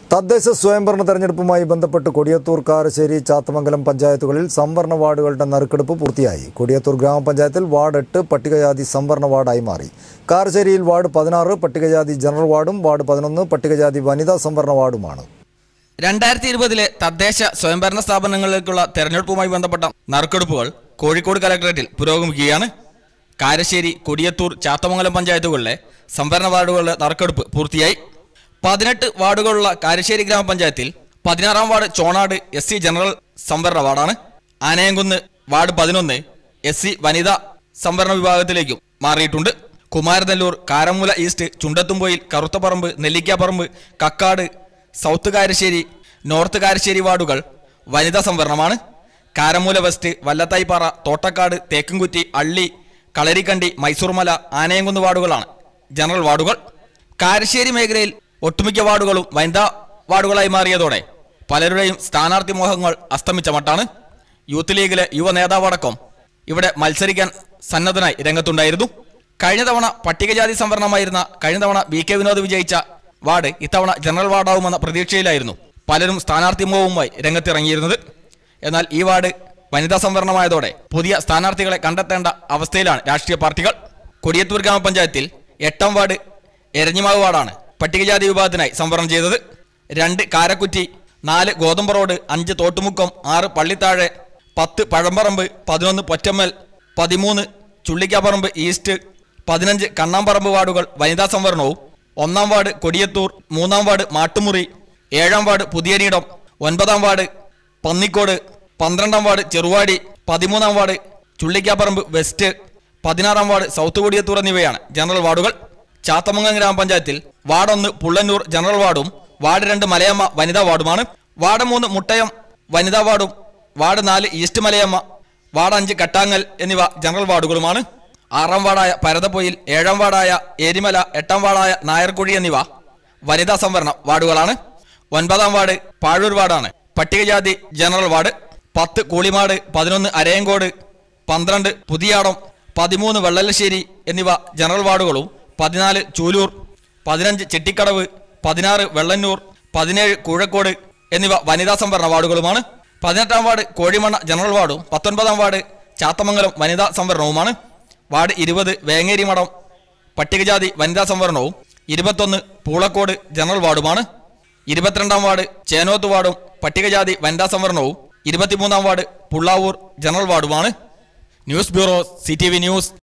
തദ്ദേശ സ്വയംഭരണ തെരഞ്ഞെടുപ്പുമായി ബന്ധപ്പെട്ട് കൊടിയത്തൂർ കാരശ്ശേരി ചാത്തമംഗലം പഞ്ചായത്തുകളിൽ സംവരണ വാർഡുകളുടെ നറുക്കെടുപ്പ് പൂർത്തിയായി കൊടിയത്തൂർ ഗ്രാമപഞ്ചായത്തിൽ വാർഡ് എട്ട് പട്ടികജാതി സംവരണ വാർഡായി മാറി കാരശ്ശേരിയിൽ വാർഡ് പതിനാറ് പട്ടികജാതി ജനറൽ വാർഡും വാർഡ് പതിനൊന്ന് പട്ടികജാതി വനിതാ സംവരണ വാർഡുമാണ് രണ്ടായിരത്തി ഇരുപതിലെ തദ്ദേശ സ്വയംഭരണ സ്ഥാപനങ്ങളിലേക്കുള്ള തെരഞ്ഞെടുപ്പുമായി ബന്ധപ്പെട്ട നറുക്കെടുപ്പുകൾ കോഴിക്കോട് കലക്ടറേറ്റിൽ പുരോഗമിക്കുകയാണ് കാരശ്ശേരി കൊടിയത്തൂർ ചാത്തമംഗലം പഞ്ചായത്തുകളിലെ സംവരണ വാർഡുകളുടെ നറുക്കെടുപ്പ് പൂർത്തിയായി പതിനെട്ട് വാർഡുകളുള്ള കാരശ്ശേരി ഗ്രാമപഞ്ചായത്തിൽ പതിനാറാം ward Chonad S C general സംവരണ വാർഡാണ് ആനയംകുന്ന് വാർഡ് പതിനൊന്ന് എസ് സി വനിതാ സംവരണ വിഭാഗത്തിലേക്കും മാറിയിട്ടുണ്ട് Kumaranellur Karamoola east Chundathumpoyil Karuthaparamba Nellikkaparamba Kakkad south Karassery north Karassery വാർഡുകൾ വനിതാ സംവരണമാണ് കാരമൂല വെസ്റ്റ് വല്ലത്തായിപ്പാറ തോട്ടക്കാട് തേക്കുംകുറ്റി അള്ളി കളരിക്കണ്ടി മൈസൂർമല ആനയംകുന്ന് വാർഡുകളാണ് ജനറൽ വാർഡുകൾ കാരശ്ശേരി മേഖലയിൽ ഒട്ടുമിക്ക വാർഡുകളും വനിതാ വാർഡുകളായി മാറിയതോടെ പലരുടെയും സ്ഥാനാർത്ഥി മോഹങ്ങൾ അസ്തമിച്ച മട്ടാണ് യൂത്ത് ലീഗിലെ യുവ നേതാവടക്കം ഇവിടെ മത്സരിക്കാൻ സന്നദ്ധനായി രംഗത്തുണ്ടായിരുന്നു കഴിഞ്ഞ തവണ പട്ടികജാതി സംവരണമായിരുന്ന കഴിഞ്ഞ തവണ വി കെ വിനോദ് വിജയിച്ച വാർഡ് ഇത്തവണ ജനറൽ വാർഡാവുമെന്ന പ്രതീക്ഷയിലായിരുന്നു പലരും സ്ഥാനാർത്ഥി മോഹവുമായി രംഗത്തിറങ്ങിയിരുന്നത് എന്നാൽ ഈ വാർഡ് വനിതാ സംവരണമായതോടെ പുതിയ സ്ഥാനാർത്ഥികളെ കണ്ടെത്തേണ്ട അവസ്ഥയിലാണ് രാഷ്ട്രീയ പാർട്ടികൾ കൊടിയത്തൂർ ഗ്രാമപഞ്ചായത്തിൽ എട്ടാം വാർഡ് എരഞ്ഞിമാവ് വാർഡാണ് പട്ടികജാതി വിഭാഗത്തിനായി സംവരണം ചെയ്തത് രണ്ട് കാരക്കുറ്റി നാല് ഗോതമ്പ് റോഡ് അഞ്ച് തോട്ടുമുക്കം ആറ് പള്ളിത്താഴെ പത്ത് പഴമ്പറമ്പ് പതിനൊന്ന് പൊറ്റമ്മൽ പതിമൂന്ന് ചുള്ളിക്കാപ്പറമ്പ് ഈസ്റ്റ് പതിനഞ്ച് കണ്ണാമ്പറമ്പ് വാർഡുകൾ വനിതാ സംവരണവും ഒന്നാം വാർഡ് കൊടിയത്തൂർ മൂന്നാം വാർഡ് മാട്ടുമുറി ഏഴാം വാർഡ് പുതിയനീടം ഒൻപതാം വാർഡ് പന്നിക്കോട് പന്ത്രണ്ടാം വാർഡ് ചെറുവാടി പതിമൂന്നാം വാർഡ് ചുള്ളിക്കാപ്പറമ്പ് വെസ്റ്റ് പതിനാറാം വാർഡ് സൗത്ത് കൊടിയത്തൂർ എന്നിവയാണ് ജനറൽ വാർഡുകൾ ചാത്തമംഗലം ഗ്രാമപഞ്ചായത്തിൽ വാർഡ് ഒന്ന് പുള്ളന്നൂർ ജനറൽ വാർഡും വാർഡ് രണ്ട് മലയമ്മ വനിതാ വാർഡുമാണ് വാർഡ് മൂന്ന് മുട്ടയം വനിതാ വാർഡും വാർഡ് നാല് ഈസ്റ്റ് മലയമ്മ വാർഡ് അഞ്ച് കട്ടാങ്ങൽ എന്നിവ ജനറൽ വാർഡുകളുമാണ് ആറാം വാർഡായ പരതപ്പൊയിൽ ഏഴാം വാർഡായ ഏരിമല എട്ടാം വാർഡായ നായർക്കുഴി എന്നിവ വനിതാ സംവരണ വാർഡുകളാണ് ഒൻപതാം വാർഡ് പാഴൂർ വാർഡാണ് പട്ടികജാതി ജനറൽ വാർഡ് പത്ത് കൂളിമാട് പതിനൊന്ന് അരയങ്കോട് പന്ത്രണ്ട് പുതിയാടം പതിമൂന്ന് വെള്ളലശ്ശേരി എന്നിവ ജനറൽ വാർഡുകളും പതിനാല് ചൂലൂർ പതിനഞ്ച് ചെട്ടിക്കടവ് പതിനാറ് വെള്ളന്നൂർ പതിനേഴ് കൂഴക്കോട് എന്നിവ വനിതാ സംവരണ വാർഡുകളുമാണ് പതിനെട്ടാം വാർഡ് കോഴിമണ്ണ ജനറൽ വാർഡും പത്തൊൻപതാം വാർഡ് ചാത്തമംഗലം വനിതാ സംവരണവുമാണ് വാർഡ് ഇരുപത് വേങ്ങേരി മഠം പട്ടികജാതി വനിതാ സംവരണവും ഇരുപത്തൊന്ന് പൂളക്കോട് ജനറൽ വാർഡുമാണ് ഇരുപത്തിരണ്ടാം വാർഡ് ചേനോത്ത് വാർഡും പട്ടികജാതി വനിതാ സംവരണവും ഇരുപത്തിമൂന്നാം വാർഡ് പുള്ളാവൂർ ജനറൽ വാർഡുമാണ് ന്യൂസ് ബ്യൂറോ സി ന്യൂസ്